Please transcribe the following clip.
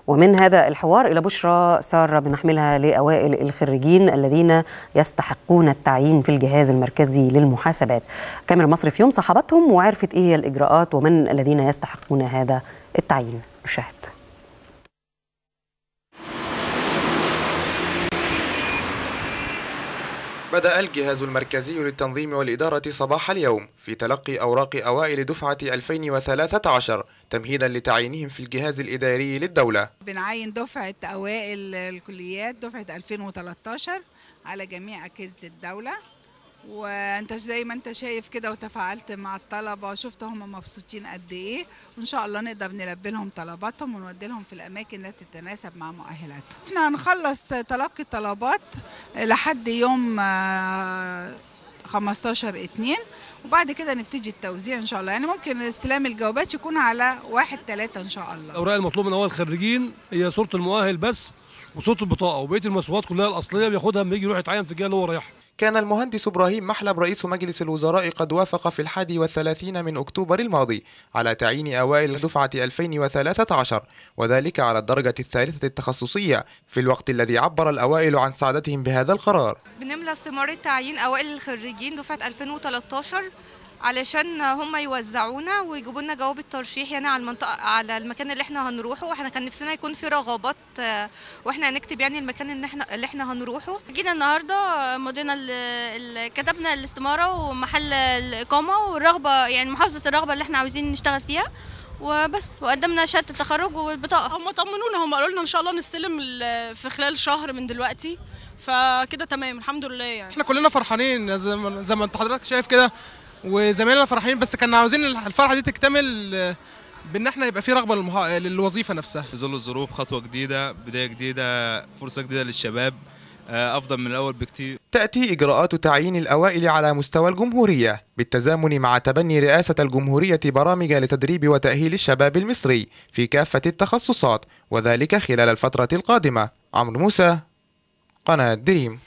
ومن هذا الحوار إلى بشرى سارة بنحملها لأوائل الخريجين الذين يستحقون التعيين في الجهاز المركزي للمحاسبات كاميرا مصر في يوم صحبتهم وعرفت إيه هي الإجراءات ومن الذين يستحقون هذا التعيين نشاهد بدأ الجهاز المركزي للتنظيم والإدارة صباح اليوم في تلقي أوراق أوائل دفعة 2013 تمهيدا لتعيينهم في الجهاز الإداري للدولة بنعين دفعة أوائل الكليات دفعة 2013 على جميع أجهزة الدولة وانت زي ما انت شايف كده وتفاعلت مع الطلبه وشفت هم مبسوطين قد ايه وان شاء الله نقدر نلبي لهم طلباتهم ونودي لهم في الاماكن التي تتناسب مع مؤهلاتهم احنا هنخلص تلقي الطلبات لحد يوم 15 2 وبعد كده نبتدي التوزيع ان شاء الله يعني ممكن استلام الجوابات يكون على 1 3 ان شاء الله الاوراق المطلوب من اول الخريجين هي صوره المؤهل بس وصوره البطاقه وبقيه المسؤوليات كلها الاصليه بياخدها لما يجي يروح يتعين في الجهه اللي هو رايحها كان المهندس إبراهيم محلب رئيس مجلس الوزراء قد وافق في الحادي والثلاثين من أكتوبر الماضي على تعيين أوائل دفعة 2013 وذلك على الدرجة الثالثة التخصصية في الوقت الذي عبر الأوائل عن سعادتهم بهذا القرار بنملى استمارة تعيين أوائل الخريجين دفعة 2013 علشان هم يوزعونا ويجيبوا لنا جواب الترشيح يعني على المنطقه على المكان اللي احنا هنروحه واحنا كان نفسنا يكون في رغبات واحنا هنكتب يعني المكان اللي احنا اللي احنا هنروحه جينا النهارده مضينا كتبنا الاستماره ومحل الاقامه والرغبه يعني محافظه الرغبه اللي احنا عاوزين نشتغل فيها وبس وقدمنا شهاده التخرج والبطاقه هم طمنونا هم قالوا لنا ان شاء الله نستلم في خلال شهر من دلوقتي فكده تمام الحمد لله يعني احنا كلنا فرحانين زي ما انت حضرتك شايف كده وزمايلنا فرحانين بس كنا عاوزين الفرحه دي تكتمل بان احنا يبقى في رغبه للمها... للوظيفه نفسها في ظل الظروف خطوه جديده بدايه جديده فرصه جديده للشباب افضل من الاول بكتير تاتي اجراءات تعيين الاوائل على مستوى الجمهوريه بالتزامن مع تبني رئاسه الجمهوريه برامج لتدريب وتاهيل الشباب المصري في كافه التخصصات وذلك خلال الفتره القادمه عمرو موسى قناه دريم